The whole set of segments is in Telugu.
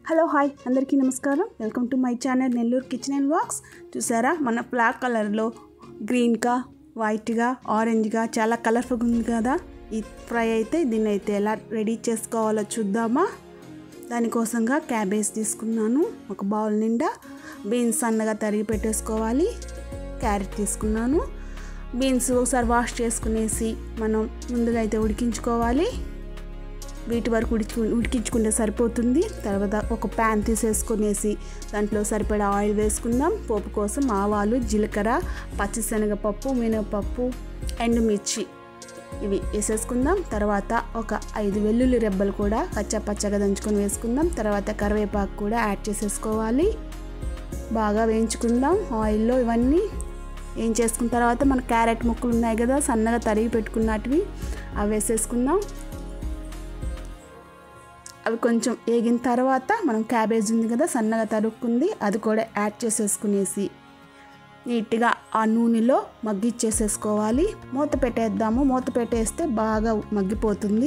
హలో హాయ్ అందరికీ నమస్కారం welcome to my channel Nellore kitchen and vlogs చూసారా మన బ్లాక్ కలర్లో గ్రీన్గా వైట్గా ఆరెంజ్గా చాలా కలర్ఫుల్గా ఉంది కదా ఈ ఫ్రై అయితే దీన్ని అయితే ఎలా రెడీ చేసుకోవాలో చూద్దామా దానికోసంగా క్యాబేజ్ తీసుకున్నాను ఒక బౌల్ నిండా బీన్స్ సన్నగా తరిగి పెట్టేసుకోవాలి క్యారెట్ తీసుకున్నాను బీన్స్ ఒకసారి వాష్ చేసుకునేసి మనం ముందుగా అయితే ఉడికించుకోవాలి వీటి వరకు ఉడికి ఉడికించుకుంటే సరిపోతుంది తర్వాత ఒక ప్యాన్ తీసేసుకునేసి దాంట్లో సరిపడా ఆయిల్ వేసుకుందాం పోపు కోసం ఆవాలు జీలకర్ర పచ్చిశనగపప్పు మినపప్పు ఎండుమిర్చి ఇవి వేసేసుకుందాం తర్వాత ఒక ఐదు వెల్లుల్లి రెబ్బలు కూడా కచ్చా పచ్చగా దంచుకొని వేసుకుందాం తర్వాత కరివేపాకు కూడా యాడ్ చేసేసుకోవాలి బాగా వేయించుకుందాం ఆయిల్లో ఇవన్నీ ఏం చేసుకున్న తర్వాత మన క్యారెట్ ముక్కలు ఉన్నాయి కదా సన్నగా తరిగి పెట్టుకున్నటివి అవి వేసేసుకుందాం అవి కొంచెం వేగిన తర్వాత మనం క్యాబేజ్ ఉంది కదా సన్నగా తరుక్కుంది అది కూడా యాడ్ చేసేసుకునేసి నీట్గా ఆ నూనెలో మగ్గిచ్చేసేసుకోవాలి మూత పెట్టేద్దాము మూత పెట్టేస్తే బాగా మగ్గిపోతుంది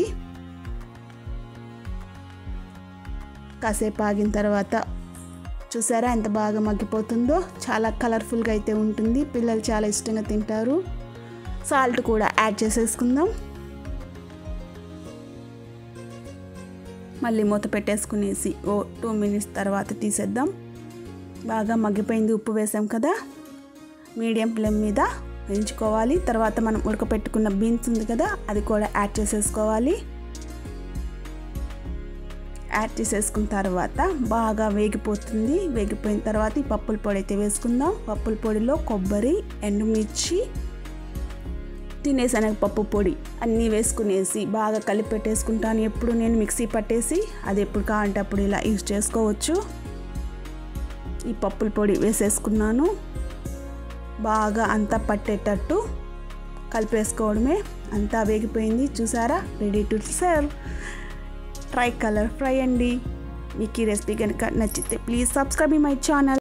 కాసేపు ఆగిన తర్వాత చూసారా ఎంత బాగా మగ్గిపోతుందో చాలా కలర్ఫుల్గా అయితే ఉంటుంది పిల్లలు చాలా ఇష్టంగా తింటారు సాల్ట్ కూడా యాడ్ చేసేసుకుందాం మళ్ళీ మూత పెట్టేసుకునేసి ఓ టూ మినిట్స్ తర్వాత తీసేద్దాం బాగా మగ్గిపోయింది ఉప్పు వేసాం కదా మీడియం ఫ్లేమ్ మీద వేయించుకోవాలి తర్వాత మనం ఉడకపెట్టుకున్న బీన్స్ ఉంది కదా అది కూడా యాడ్ చేసేసుకోవాలి యాడ్ చేసేసుకున్న తర్వాత బాగా వేగిపోతుంది వేగిపోయిన తర్వాత ఈ పప్పుల పొడి అయితే వేసుకుందాం పప్పుల పొడిలో కొబ్బరి ఎండుమిర్చి తినేసనగపప్పు పొడి అన్నీ వేసుకునేసి బాగా కలిపి పెట్టేసుకుంటాను ఎప్పుడు నేను మిక్సీ పట్టేసి అది ఎప్పుడు కావాలంటే అప్పుడు ఇలా యూజ్ చేసుకోవచ్చు ఈ పప్పుల పొడి వేసేసుకున్నాను బాగా అంతా పట్టేటట్టు కలిపేసుకోవడమే అంతా వేగిపోయింది చూసారా ready to serve tri colour fry అండి మీకు ఈ రెసిపీ కనుక నచ్చితే ప్లీజ్ సబ్స్క్రైబ్ మై ఛానల్